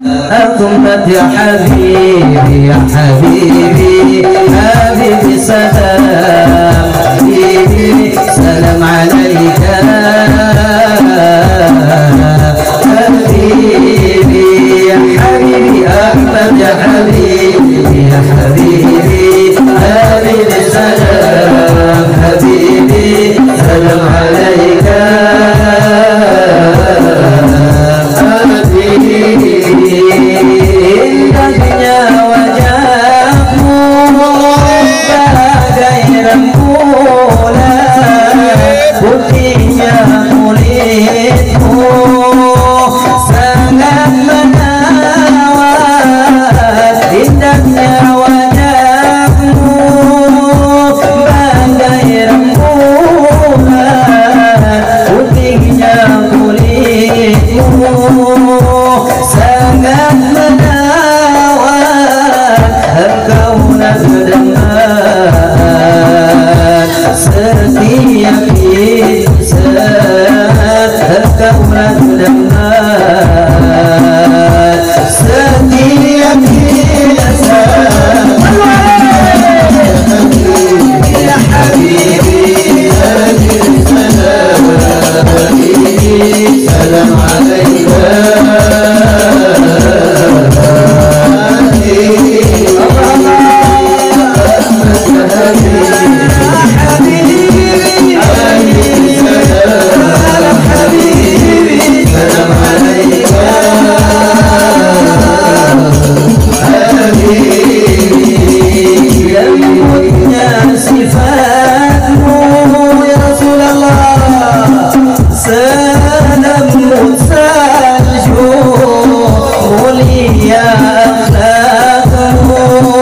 أقمت يا حبيبي يا حبيبي حبيبي سلام حبيبي سلام عليك حبيبي يا حبيبي أحمد يا حبيبي يا حبيبي حبيبي سلام حبيبي سلام عليك Indahnya wajahmu bagai rembulan Putihnya kulitmu sangat menawan Indahnya wajahmu bagai rembulan Putihnya kulitmu sangat menawan Engkau nagdaman setiap insan Engkau nagdaman setiap insan Ya Habibi Salam Lembutnya sifatmu ya Rasulullah Selembut salju mulia akhlakmu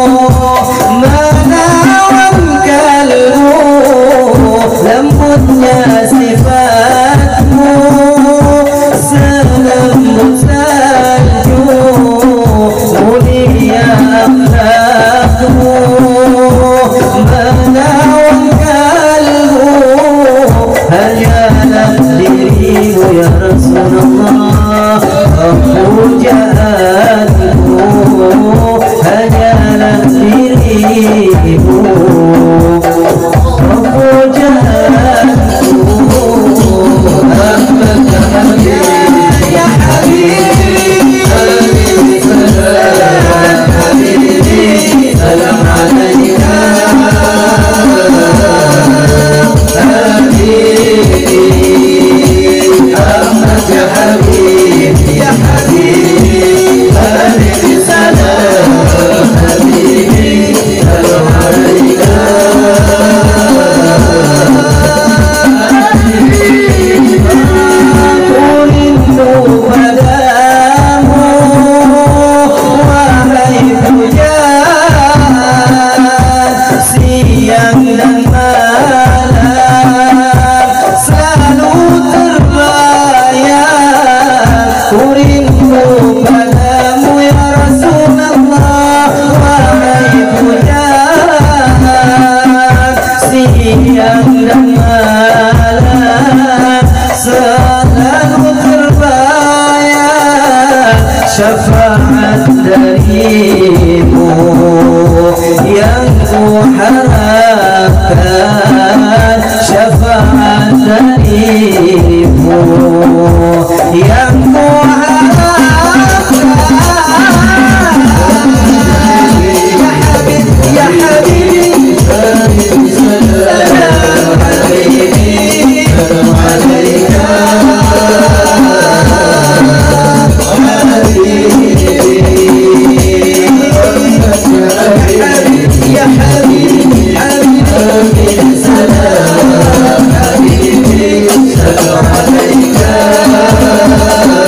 Menawan kalbu lembutnya sifatmu Selembut salju mulia akhlakmu menawan kalbu hanya dirimu ya Rasulullah aku jahatku hanyalah dirimu aku jahatku Ahmad ya Habibi Habibi salam Habibi salam alaika حبيبي أحمد يا حبيبي يا حبيبي حبيبي سلام حبيبي سلام عليك تريد ودام وحيث جاء siang dan malam selalu terbayang kurindu padamu ya Rasulullah wahai pujaan siang dan malam selalu terbayang syafaat darimu yang ku harapkan syafaat darimu yang ku harapkan ya Habib ya Habib salam habibi salam alaika يا حبيبي حبيبي سلام حبيبي سلام عليك